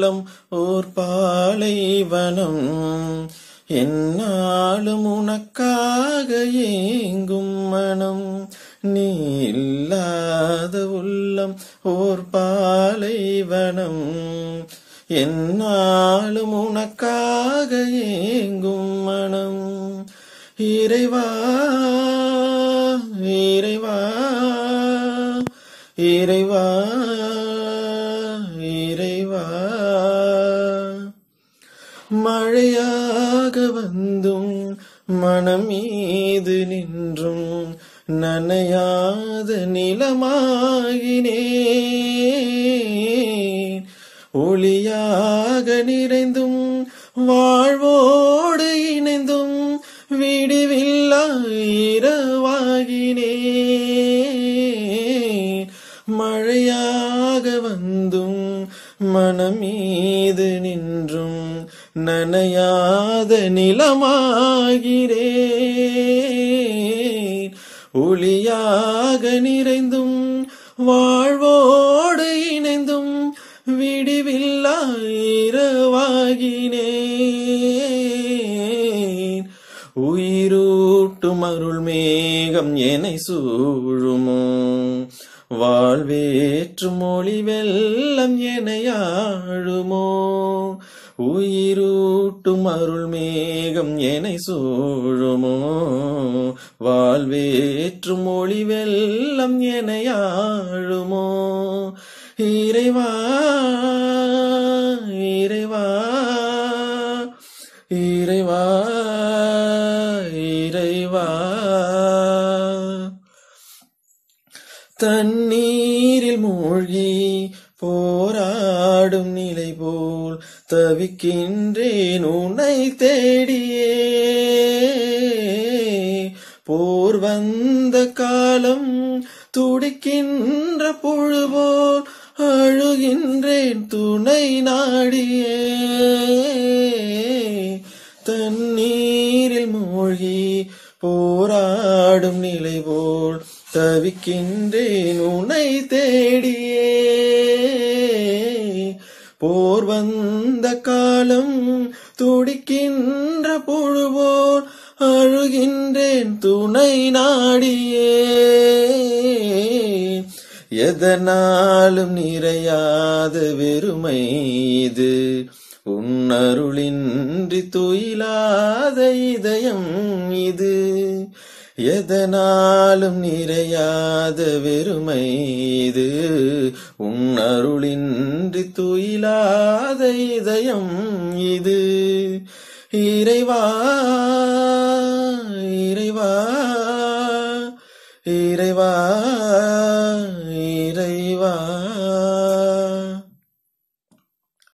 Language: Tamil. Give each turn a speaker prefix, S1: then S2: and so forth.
S1: உள்ளம் ஓர் பாலைவனம் என்னாலும் உனக்காக ஏங்கும் மனம் நீ இல்லாத உள்ளம் ஓர் பாலைவனம் என்னாலும் உனக்காக ஏங்கும் மனம் இறைவா இறைவா இறைவா இறைவா மழையாக வந்தும் மனம் மீது நின்றும் நனையாத நிலமாகினேன் ஒளியாக நிறைந்தும் வாழ்வோடு இணைந்தும் விடிவில்லா இரவாகினேன் மழையாக வந்தும் மனம் மீது நின்றும் நனையாத நிலமாகிறேன் ஒளியாக நிறைந்தும் வாழ்வோடு இணைந்தும் விடிவில்லா இரவாகினேன் உயிரூட்டும் அருள் மேகம் என்னை சூழுமோ வாழ்வேற்றும் மொழி வெள்ளம் எனையாழுமோ உயிரூட்டும் அருள் மேகம் என்னை சூழுமோ வாழ்வேற்றும் மொழி வெள்ளம் எனையாழுமோ இறைவா இறைவா இறைவா இறைவா தண்ணீரில் மூழ்கி போராடும் நிலை போல் தவிக்கின்றேன் உன்னை தேடியே போர் வந்த காலம் துடிக்கின்ற பொழுபோல் அழுகின்றேன் துணை நாடியே தண்ணீரில் மூழ்கி போராடும் நிலை போல் தவிக்கின்றேன் உன்னை தேடியே போர் வந்த காலம் துடிக்கின்ற பொழுபோல் அழுகின்றேன் துணை நாடியே எதனாலும் நிறையாத வெறுமை இது உன்னருளின்றி துயிலாத இதயம் இது எதனாலும் நிறையாத வெறுமை இது உன்னருளின்றி துயிலாத இதயம் இது இறைவா இறைவா இறைவா